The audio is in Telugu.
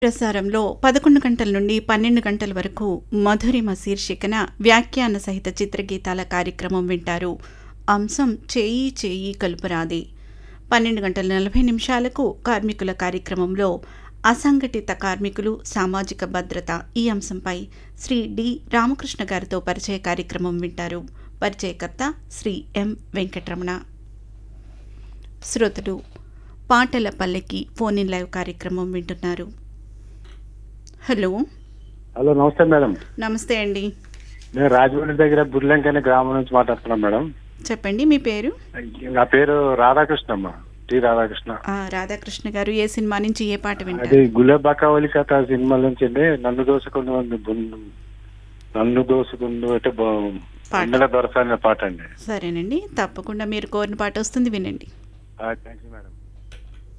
ప్రసారంలో పదకొండు గంటల నుండి పన్నెండు గంటల వరకు మధురిమ శీర్షికన వ్యాఖ్యాన సహిత చిత్రగీతాల కార్యక్రమం వింటారు అంశం చేయి చేయి కలుపురాదే పన్నెండు గంటల నలభై నిమిషాలకు కార్మికుల కార్యక్రమంలో అసంఘటిత కార్మికులు సామాజిక భద్రత ఈ అంశంపై శ్రీ డి రామకృష్ణ గారితో పరిచయ కార్యక్రమం వింటారు పరిచయకర్త శ్రీ ఎం వెంకటరమణ శ్రోతలు పాటల పల్లెకి ఫోన్ ఇన్ లైవ్ కార్యక్రమం వింటున్నారు హలో హలో నమస్తే మేడం నమస్తే అండి నేను రాజమండ్రి దగ్గర బుర్లంకనే గ్రామం నుంచి మాట్లాడుతున్నాం మేడం చెప్పండి మీ పేరు నా పేరు రాధాకృష్ణ అమ్మ టి రాధాకృష్ణ ఆ, రాధాకృష్ణ గారు ఏ సినిమా నుంచి ఏ పాట అది వింటారు గులబకావలి కథ సినిమా నుంచి అండి నన్ను దోసుకుండు ఉంది బున్- నన్ను దోసుకుండు అంటే పాట. బొమ్మల దొరసాని పాట అండి సరేనండి తప్పకుండా మీరు కోరిన పాట వస్తుంది వినండి థ్యాంక్ యూ మేడం